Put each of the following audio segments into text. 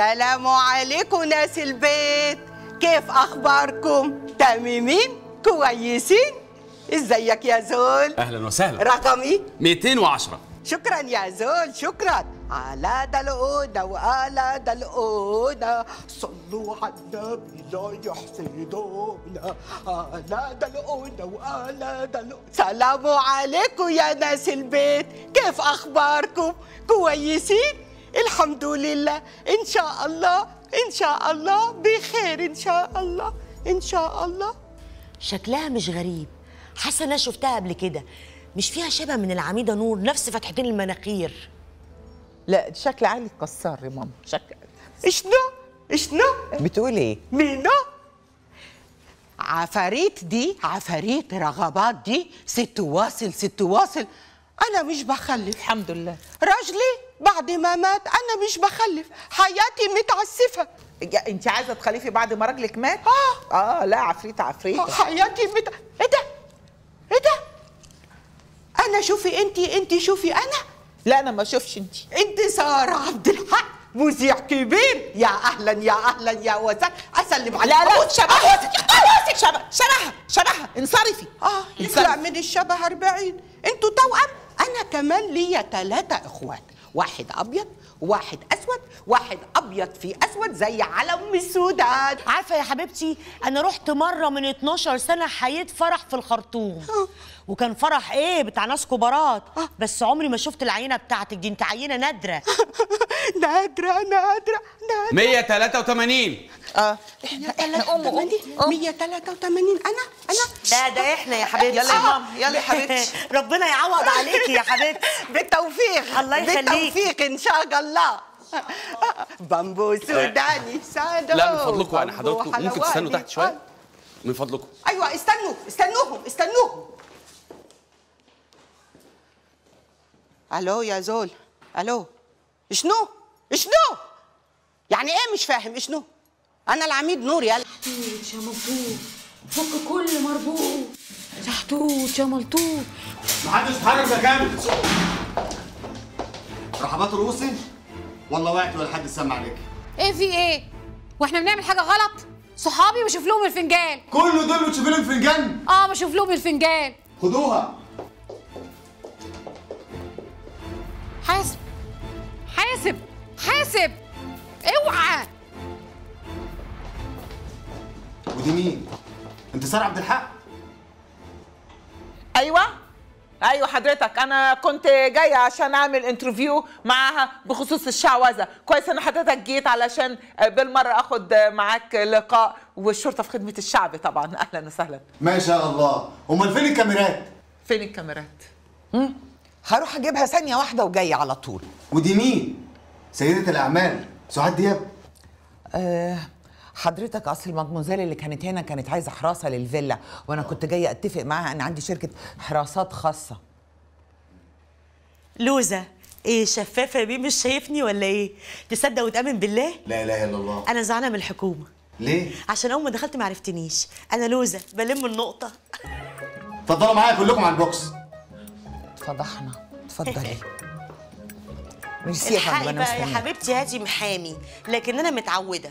السلام عليكم ناس البيت كيف اخباركم تميمين كويسين ازيك يا زول اهلا وسهلا رقمي 210 شكرا يا زول شكرا على دلقونة وعلى دلقونة صلوا على النبي لا يحسدونا على دلقونة وعلى دلقونة سلام عليكم يا ناس البيت كيف أخباركم كويسين الحمد لله إن شاء الله إن شاء الله بخير إن شاء الله إن شاء الله شكلها مش غريب حاسه انا شفتها قبل كده مش فيها شبه من العميده نور نفس فتحتين المناخير لا دي شكل علي الكسار يا ماما شكل شنو شنو بتقول ايه مينا عفاريت دي عفاريت رغبات دي ست واصل ست واصل انا مش بخلف الحمد لله راجلي بعد ما مات انا مش بخلف حياتي متعسفه يا انت عايزه تخلفي بعد ما راجلك مات اه اه لا عفريت عفريت حياتي مت... ايه ده ايه ده انا شوفي انت انت شوفي انا لا انا ما اشوفش انت انتصار عبد الحق مذيع كبير يا اهلا يا اهلا يا وسهلا اسلم عليك لا لا أموت. شبهها شبه شبهها شبهها انصرفي اه يطلع من الشبه 40 انتوا توأم انا كمان ليا ثلاثة اخوات واحد ابيض واحد اسود واحد ابيض في اسود زي علم السودان عارفه يا حبيبتي انا رحت مره من 12 سنه حييت فرح في الخرطوم وكان فرح ايه بتاع ناس كبارات بس عمري ما شفت العينه بتاعتك دي انت عينه نادره نادرة نادرة نادرة 183 اه احنا احنا قوموا قوموا 183 انا انا لا ده احنا يا حبيبتي يلا يا ماما يلا يا حبيبتي ربنا يعوض عليكي يا حبيبتي بالتوفيق الله يخليك. بالتوفيق ان شاء الله بامبو سوداني سادو لا من فضلكم يعني بامبو حضراتكم ممكن حلواني. تستنوا تحت شويه من فضلكم ايوه استنوا استنوهم استنوهم الو يا زول الو شنو شنو يعني ايه مش فاهم شنو انا العميد نور يلا محتوت يا ملطوط فك كل مربوط محتوت يا ملطوط محدش اتحرك مكانه رحبات رؤوسي والله وقعت ولا حد سمع عليك ايه في ايه واحنا بنعمل حاجه غلط صحابي بشوف لهم الفنجان كل دول بتشوفي لهم فنجان اه بشوف لهم الفنجان خدوها حاسب حاسب حاسب اوعى ودي مين؟ انتصار عبد الحق ايوه ايوه حضرتك انا كنت جايه عشان اعمل انترفيو معاها بخصوص الشعوذه كويس ان حضرتك جيت علشان بالمره اخد معاك لقاء والشرطه في خدمه الشعب طبعا اهلا وسهلا ما شاء الله امال فين الكاميرات؟ فين الكاميرات هروح اجيبها ثانيه واحده وجايه على طول ودي مين؟ سيدة الأعمال سعاد دياب أه حضرتك اصل المدموزيل اللي كانت هنا كانت عايزه حراسه للفيلا وانا كنت جايه اتفق معاها ان عندي شركه حراسات خاصه لوزه ايه شفافه بيه مش شايفني ولا ايه تصدق وتامن بالله لا إله إلا الله انا زعلانه من الحكومه ليه؟ عشان اول ما دخلت ما عرفتنيش انا لوزه بلم النقطه اتفضلوا معايا كلكم على البوكس اتفضحنا اتفضلي ميرسي يا فندم الحقي انا بقى يا مستنيه حبيبتي هاتي محامي لكن انا متعوده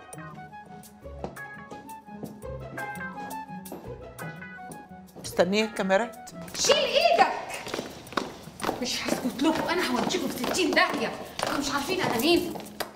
مستنيه الكاميرات شيل ايدك مش هسكت لكم انا هوديكم في 60 داهيه انتوا مش عارفين انا مين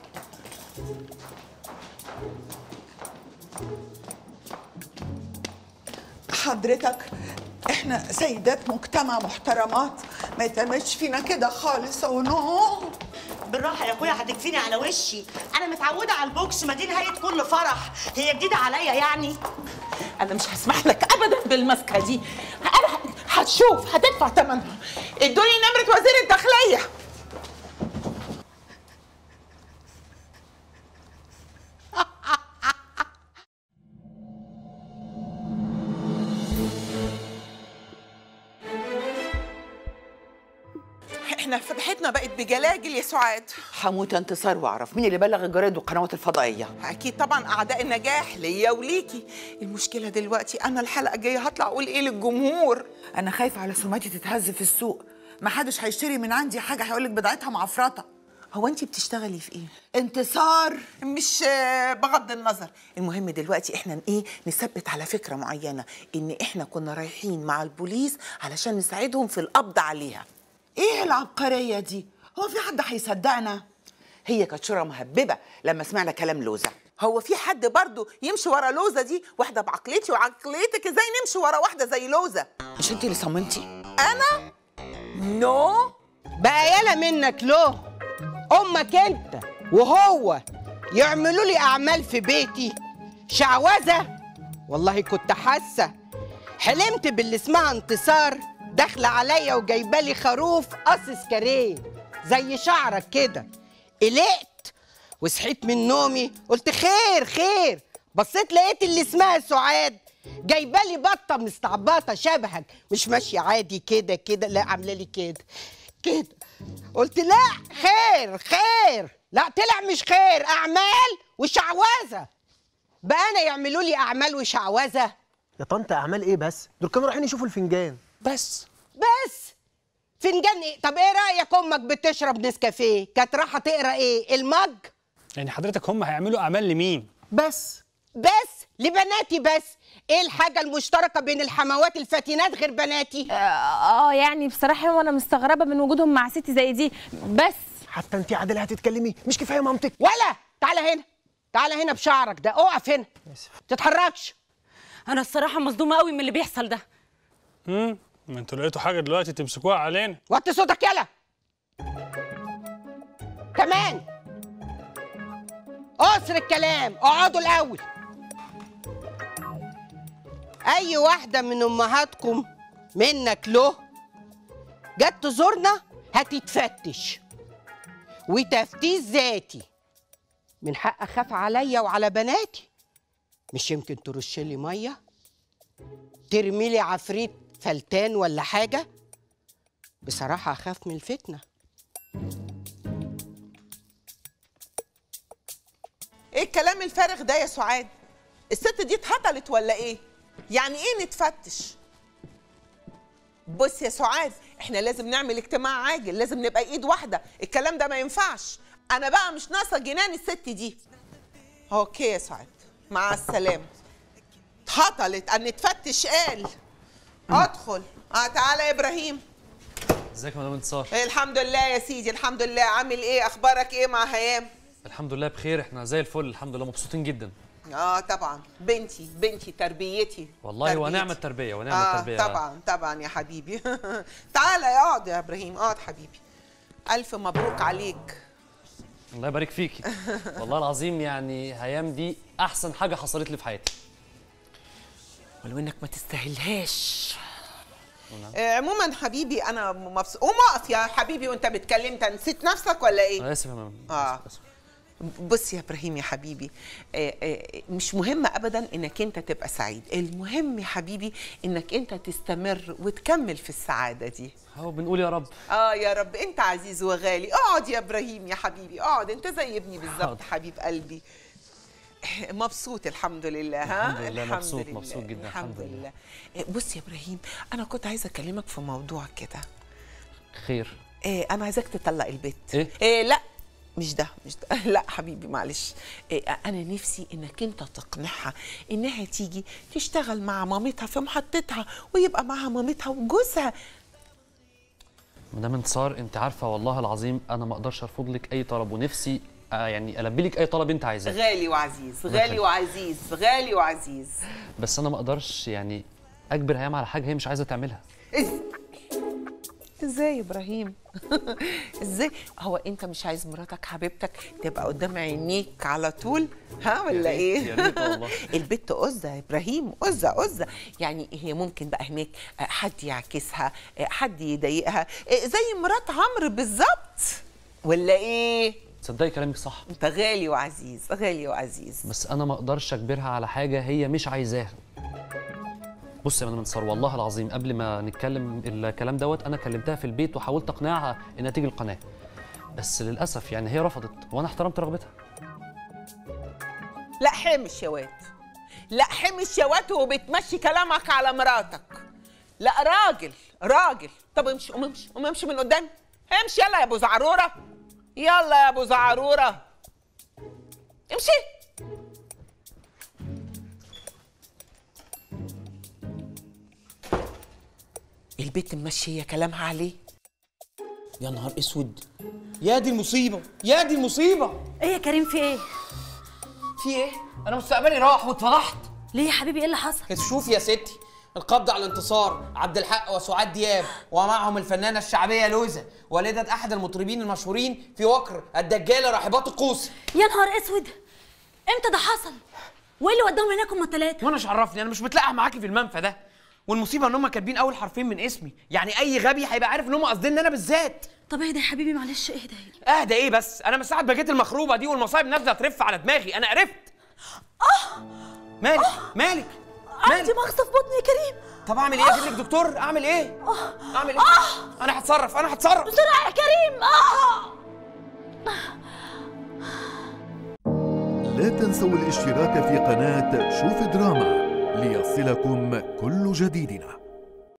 حضرتك احنا سيدات مجتمع محترمات ما يتعملش فينا كده خالص ونو بالراحه يا اخويا هتكفيني على وشي انا متعوده على البوكس ما دي نهايه كل فرح هي جديده عليا يعني انا مش هسمح لك ابدا بالمسكه دي انا هتشوف هتدفع ثمنها ادوني نمره وزير الداخليه احنا فتحتنا بقت بجلاجل يا سعاد هموت انتصار واعرف مين اللي بلغ الجرايد والقنوات الفضائيه اكيد طبعا اعداء النجاح ليا وليكي المشكله دلوقتي انا الحلقه الجايه هطلع اقول ايه للجمهور انا خايفه على سمعتي تتهز في السوق ما حدش هيشتري من عندي حاجه هيقول لك بضاعتها معفرطه هو انت بتشتغلي في ايه انتصار مش آه، بغض النظر المهم دلوقتي احنا ايه نثبت على فكره معينه ان احنا كنا رايحين مع البوليس علشان نساعدهم في القبض عليها ايه العبقريه دي هو في حد هيصدقنا هي كانت شورى مهببه لما سمعنا كلام لوزه هو في حد برضه يمشي ورا لوزه دي واحده بعقليتي وعقليتك ازاي نمشي ورا واحده زي لوزه مش انت اللي صممتي انا نو بقى يالا منك له امك انت وهو يعملوا لي اعمال في بيتي شعوذه والله كنت حاسه حلمت باللي اسمها انتصار داخله عليا وجايبه لي خروف قصص كاريه زي شعرك كده قلقت وصحيت من نومي قلت خير خير بصيت لقيت اللي اسمها سعاد جايبه لي بطه مستعبطه شبهك مش ماشيه عادي كده كده لا عامله لي كده كده قلت لا خير خير لا طلع مش خير اعمال وشعوذه بقى انا يعملوا لي اعمال وشعوذه يا طنط اعمال ايه بس دول كانوا رايحين يشوفوا الفنجان بس بس فنجان ايه طب ايه رايك امك بتشرب نسكافيه كانت رايحه تقرا ايه المج يعني حضرتك هم هيعملوا اعمال لمين بس بس لبناتي بس ايه الحاجه المشتركه بين الحموات الفاتنات غير بناتي اه يعني بصراحه وانا مستغربه من وجودهم مع ست زي دي بس حتى انت عادل هتتكلمي مش كفايه مامتك ولا تعالى هنا تعالى هنا بشعرك ده اقف هنا تتحركش انا الصراحه مصدومه قوي من اللي بيحصل ده امم ما انتوا لقيتوا حاجه دلوقتي تمسكوها علينا وطي صوتك يلا كمان قصر الكلام اقعدوا الاول اي واحده من امهاتكم منك له جت تزورنا هتتفتش وتفتيش ذاتي من حق اخاف عليا وعلى بناتي مش يمكن ترش لي ميه ترمي لي عفريت فلتان ولا حاجه بصراحه اخاف من الفتنه ايه الكلام الفارغ ده يا سعاد الست دي اتهطلت ولا ايه يعني ايه نتفتش بص يا سعاد احنا لازم نعمل اجتماع عاجل لازم نبقى ايد واحده الكلام ده ما ينفعش انا بقى مش ناقصه جنان الست دي اوكي يا سعاد مع السلامه اتهطلت ان نتفتش قال ادخل اه تعالى يا ابراهيم ازيك يا مدام انتصار إيه الحمد لله يا سيدي الحمد لله عامل ايه اخبارك ايه مع هيام الحمد لله بخير احنا زي الفل الحمد لله مبسوطين جدا اه طبعا بنتي بنتي تربيتي والله تربيتي. ونعم التربيه ونعم آه التربيه طبعا طبعا يا حبيبي تعالى اقعد يا ابراهيم اقعد حبيبي الف مبروك عليك الله يبارك فيكي والله العظيم يعني هيام دي احسن حاجه حصلت لي في حياتي ولو انك ما تستاهلهاش آه، عموما حبيبي انا مبسوط قوم اقف يا حبيبي وانت بتكلم انت نسيت نفسك ولا ايه انا اسف يا ماما اه بص يا ابراهيم يا حبيبي آه، آه، مش مهم ابدا انك انت تبقى سعيد المهم يا حبيبي انك انت تستمر وتكمل في السعاده دي اهو بنقول يا رب اه يا رب انت عزيز وغالي اقعد يا ابراهيم يا حبيبي اقعد انت زي ابني بالظبط حاضر. حبيب قلبي مبسوط الحمد لله ها الحمد لله، مبسوط- مبسوط جدا، الحمد الحمد لله إيه، بص يا ابراهيم انا كنت عايزه اكلمك في موضوع كده خير إيه انا عايزاك تطلق البيت إيه؟ إيه لا مش ده مش ده لا حبيبي معلش إيه انا نفسي انك انت تقنعها انها تيجي تشتغل مع مامتها في محطتها ويبقى معاها مامتها وجوزها مدام انتصار انت عارفه والله العظيم انا ما اقدرش ارفض لك اي طلب ونفسي آه يعني البي لك اي طلب انت عايزاه غالي وعزيز الله غالي يخليك. وعزيز غالي وعزيز بس انا ما اقدرش يعني اجبر هيام على حاجه هي مش عايزه تعملها إز- ازاي يا ابراهيم ازاي هو انت مش عايز مراتك حبيبتك تبقى قدام عينيك على طول ها ولا ايه يا ريت والله. البت قزه يا ابراهيم قزه قزه يعني هي ممكن بقى هناك آه، حد يعكسها آه، حد يضايقها آه، زي مرات عمرو بالظبط ولا ايه تصدقي كلامك صح انت غالي وعزيز غالي وعزيز بس انا ما اقدرش اجبرها على حاجه هي مش عايزاها بص يا مدام انتصار والله العظيم قبل ما نتكلم الكلام دوت انا كلمتها في البيت وحاولت اقنعها انها تيجي القناه بس للاسف يعني هي رفضت وانا احترمت رغبتها لا حمش يا واد لا حمش يا واد وبتمشي كلامك على مراتك لا راجل راجل طب امشي قوم امشي قوم امشي من قدامي امشي يلا يا ابو زعروره يلا يا ابو زعروره امشي البيت ماشيه كلامها عليه يا نهار اسود يا دي المصيبه يا دي المصيبه ايه يا كريم في ايه في ايه انا مستقبلي راح واتفضحت ليه يا حبيبي ايه اللي حصل شوف يا ستي القبض على الانتصار عبد الحق وسعاد دياب ومعهم الفنانه الشعبيه لوزه والده احد المطربين المشهورين في وكر الدجاله راحبات القوس يا نهار اسود امتى ده حصل وايه اللي وداهم هناك هما التلاته وانا مش عرفني انا مش متلقح معاكي في المنفى ده والمصيبه ان هم كاتبين اول حرفين من اسمي يعني اي غبي هيبقى عارف ان هم قاصدين انا بالذات طب اهدى يا حبيبي معلش اهدى اهدى ايه بس انا من ساعه ما جيت المخروبه دي والمصايب نازله ترف على دماغي انا قرفت اه مالك مالك عندي مغص في بطني يا كريم طب اعمل ايه اجيب لك دكتور اعمل ايه اعمل ايه انا هتصرف انا هتصرف بسرعه يا كريم اه لا تنسوا الاشتراك في قناة شوف دراما ليصلكم كل جديدنا